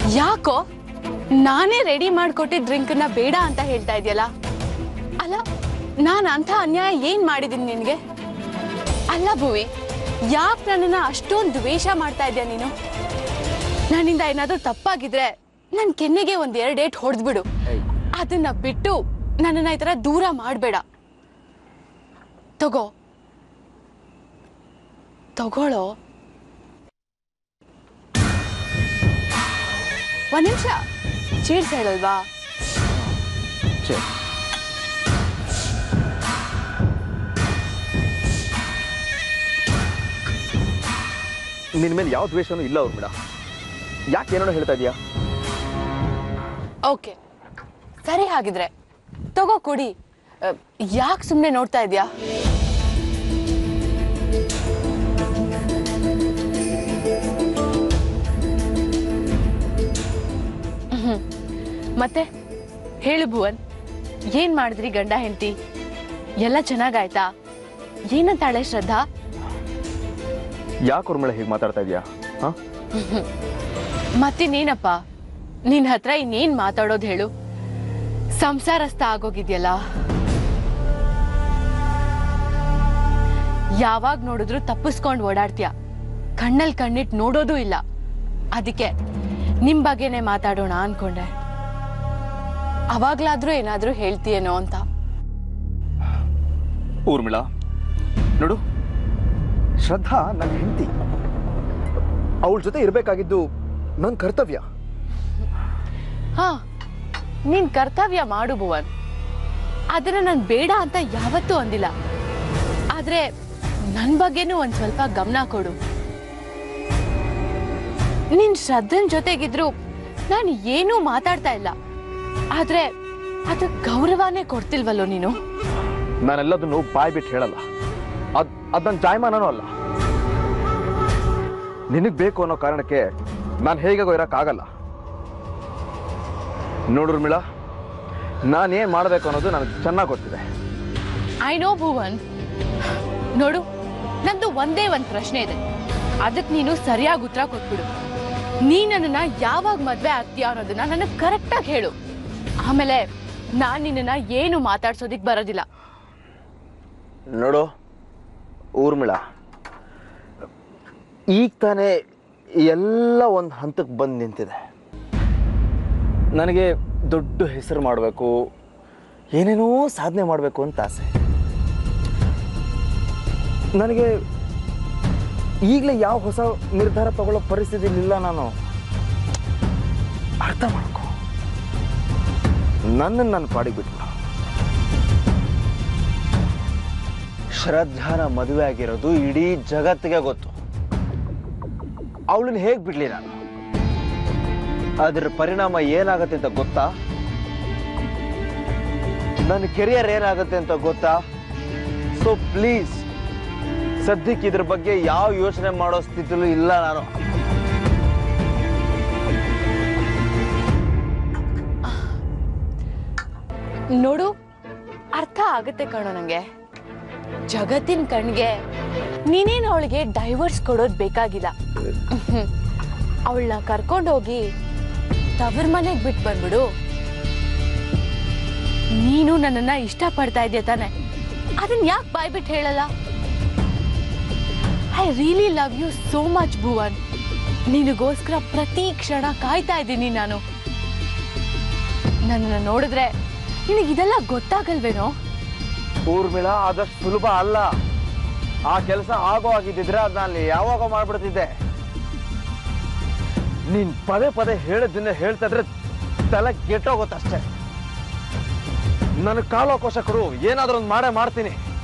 ಯಾಕೋ ನಾನೇ ರೆಡಿ ಮಾಡ್ಕೊಟ್ಟಿದ್ದ ಡ್ರಿಂಕ್ನ ಬೇಡ ಅಂತ ಹೇಳ್ತಾ ಇದೆಯಲ್ಲ ಅಲ್ಲ ನಾನು ಅಂಥ ಅನ್ಯಾಯ ಏನ್ ಮಾಡಿದ್ದೀನಿ ನಿನಗೆ ಅಲ್ಲ ಭುವಿ ಯಾಕೆ ನನ್ನನ್ನ ಅಷ್ಟೊಂದು ದ್ವೇಷ ಮಾಡ್ತಾ ಇದೆಯಾ ನೀನು ನನ್ನಿಂದ ಏನಾದ್ರೂ ತಪ್ಪಾಗಿದ್ರೆ ನನ್ನ ಕೆನ್ನೆಗೆ ಒಂದ್ ಎರಡು ಏಟ್ ಹೊಡೆದ್ಬಿಡು ಅದನ್ನ ಬಿಟ್ಟು ನನ್ನನ್ನ ಈ ಥರ ದೂರ ಮಾಡಬೇಡ ತಗೋ ತಗೊಳ್ಳೋ ಒಂದ್ ನಿಮಿಷ ಚೀರ್ಸ್ ಹೇಳಲ್ವಾ ನಿನ್ ಮೇಲೆ ಯಾವ ದ್ವೇಷನೂ ಇಲ್ಲ ಅವ್ರು ಮೇಡ ಯಾಕೆ ಏನೋ ಹೇಳ್ತಾ ಇದೀಯಾ ಓಕೆ ಸರಿ ಹಾಗಿದ್ರೆ ತಗೋ ಕುಡಿ ಯಾಕೆ ಸುಮ್ಮನೆ ನೋಡ್ತಾ ಇದೆಯಾ ಮತ್ತೆ ಹೇಳು ಭುವನ್ ಏನ್ ಮಾಡಿದ್ರಿ ಗಂಡ ಹೆಂಡತಿ ಎಲ್ಲ ಚೆನ್ನಾಗಾಯ್ತಾ ಏನಂತಾಳೆ ಶ್ರದ್ಧಾ ಯಾಕೆ ಅವ್ರ ಮೇಲೆ ಹೀಗೆ ಮಾತಾಡ್ತಾ ಇದೀಯಾ ಹಾ ಮತ್ತಿನ್ನೇನಪ್ಪ ನಿನ್ ಹತ್ರ ಇನ್ನೇನ್ ಮಾತಾಡೋದು ಹೇಳು ಸಂಸಾರಸ್ಥ ಆಗೋಗಿದ್ಯಲ್ಲ ಯಾವಾಗ ನೋಡಿದ್ರು ತಪ್ಪಿಸ್ಕೊಂಡು ಓಡಾಡ್ತೀಯ ಕಣ್ಣಲ್ಲಿ ಕಣ್ಣಿಟ್ ನೋಡೋದೂ ಇಲ್ಲ ಅದಕ್ಕೆ ನಿಮ್ ಬಗ್ಗೆನೆ ಮಾತಾಡೋಣ ಅನ್ಕೊಂಡೆ ಅವಾಗ್ಲಾದ್ರೂ ಏನಾದ್ರೂ ಹೇಳ್ತೀಯೇನೋ ಅಂತ ಊರ್ಮಿಳ ನೋಡು ಶ್ರದ್ಧಾ ನನ್ನ ಹೆಂಡತಿ ಅವಳ ಜೊತೆ ಇರಬೇಕಾಗಿದ್ದು ನನ್ನ ಕರ್ತವ್ಯ ಹಾ ನೀನ್ ಕರ್ತವ್ಯ ಮಾಡು ಭುವನ್ ಅದನ್ನ ನಾನು ಬೇಡ ಅಂತ ಯಾವತ್ತೂ ಅಂದಿಲ್ಲ ಆದ್ರೆ ನನ್ ಬಗ್ಗೆನೂ ಒಂದ್ ಸ್ವಲ್ಪ ಗಮನ ಕೊಡು ನಿನ್ ಶ್ರದ್ಧನ್ ಜೊತೆಗಿದ್ರು ನಾನು ಏನೂ ಮಾತಾಡ್ತಾ ಇಲ್ಲ ಆದ್ರೆ ಅದು ಗೌರವನೇ ಕೊಡ್ತಿಲ್ವಲ್ಲೋ ನೀನು ನಾನೆಲ್ಲದನ್ನು ಬಾಯ್ ಬಿಟ್ಟು ಹೇಳಲ್ಲ ಅದ್ ಅದ್ ನನ್ನ ಜಾಯಮಾನನೂ ಅಲ್ಲ ನಿನಗ್ ಬೇಕು ಅನ್ನೋ ಕಾರಣಕ್ಕೆ ನಾನು ಹೇಗಾಗೋ ಇರೋಕ್ಕಾಗಲ್ಲ ನೋಡು ಊರ್ಮಿಳ ನಾನೇನ್ ಮಾಡಬೇಕು ಅನ್ನೋದು ನನಗೆ ಚೆನ್ನಾಗಿ ಗೊತ್ತಿದೆ ಐ ನೋ ಭುವನ್ ನೋಡು ನಂದು ಒಂದೇ ಒಂದ್ ಪ್ರಶ್ನೆ ಇದೆ ಅದಕ್ಕೆ ನೀನು ಸರಿಯಾಗಿ ಉತ್ತರ ಕೊಟ್ಬಿಡು ನೀ ನನ್ನನ್ನ ಯಾವಾಗ ಮದ್ವೆ ಆಗ್ತೀಯ ಅನ್ನೋದನ್ನ ನನಗೆ ಕರೆಕ್ಟಾಗಿ ಹೇಳು ಆಮೇಲೆ ನಾನ್ ನಿನ್ನನ್ನ ಏನು ಮಾತಾಡ್ಸೋದಿಕ್ ಬರೋದಿಲ್ಲ ನೋಡು ಊರ್ಮಿಳ ಈಗ ತಾನೇ ಎಲ್ಲ ಒಂದು ಹಂತಕ್ಕೆ ಬಂದು ನಿಂತಿದೆ ನನಗೆ ದೊಡ್ಡ ಹೆಸರು ಮಾಡಬೇಕು ಏನೇನೋ ಸಾಧನೆ ಮಾಡಬೇಕು ಅಂತ ಆಸೆ ನನಗೆ ಈಗಲೇ ಯಾವ ಹೊಸ ನಿರ್ಧಾರ ತಗೊಳ್ಳೋ ಪರಿಸ್ಥಿತಿಲಿಲ್ಲ ನಾನು ಅರ್ಥ ಮಾಡ್ಕೊ ನನ್ನನ್ನು ನನ್ನ ಪಾಡಿಗೆ ಬಿಟ್ಬಿಡು ಶ್ರದ್ಧಾನ ಮದುವೆ ಆಗಿರೋದು ಇಡೀ ಜಗತ್ತಿಗೆ ಗೊತ್ತು ಅವಳನ್ನ ಹೇಗ್ ಬಿಡ್ಲಿ ನಾನು ಅದ್ರ ಪರಿಣಾಮ ಏನಾಗತ್ತೆ ಅಂತ ಗೊತ್ತಾ ನನ್ನ ಕೆರಿಯರ್ ಏನಾಗುತ್ತೆ ಅಂತ ಗೊತ್ತಾ ಸೊ ಪ್ಲೀಸ್ ಸದ್ಯಕ್ಕೆ ಇದ್ರ ಬಗ್ಗೆ ಯಾವ ಯೋಚನೆ ಮಾಡೋ ಸ್ಥಿತಿಲೂ ಇಲ್ಲ ನಾನು ನೋಡು ಅರ್ಥ ಆಗುತ್ತೆ ಕಣೋ ನಂಗೆ ಜಗತ್ತಿನ ಕಣ್ಗೆ ನೀನೇನು ಅವಳಿಗೆ ಡೈವರ್ಸ್ ಕೊಡೋದು ಬೇಕಾಗಿಲ್ಲ ಅವಳನ್ನ ಕರ್ಕೊಂಡೋಗಿ ತವರ್ ಮನೆಗೆ ಬಿಟ್ಟು ಬಂದ್ಬಿಡು ನೀನು ನನ್ನನ್ನ ಇಷ್ಟಪಡ್ತಾ ಇದೆಯಾ ತಾನೆ ಅದನ್ನ ಯಾಕೆ ಬಾಯ್ಬಿಟ್ಟು ಹೇಳಲ್ಲ I really love you so much Bhuvan ನಿನಗೋಸ್ಕರ ಪ್ರತಿ ಕ್ಷಣ ಕಾಯ್ತಾ ಇದ್ದೀನಿ ನಾನು ನನ್ನನ್ನು ನೋಡಿದ್ರೆ ನಿನಗೆ ಇದೆಲ್ಲ ಗೊತ್ತಾಗಲ್ವೇನೋ ಊರ್ಮಿಳ ಆದಷ್ಟು ಸುಲಭ ಅಲ್ಲ ಆ ಕೆಲಸ ಆಗೋ ಆಗಿದ್ದಿದ್ರೆ ಅದ್ ನಾನು ಯಾವಾಗ ಮಾಡ್ಬಿಡ್ತಿದ್ದೆ ನೀನ್ ಪದೇ ಪದೇ ಹೇಳೋದನ್ನ ಹೇಳ್ತಾ ಇದ್ರೆ ತಲೆ ಕೆಟ್ಟೋಗುತ್ತಷ್ಟೇ ನನಗೆ ಕಾಲಾವಕಾಶ ಕೊಡು ಏನಾದ್ರೂ ಒಂದು ಮಾಡೇ ಮಾಡ್ತೀನಿ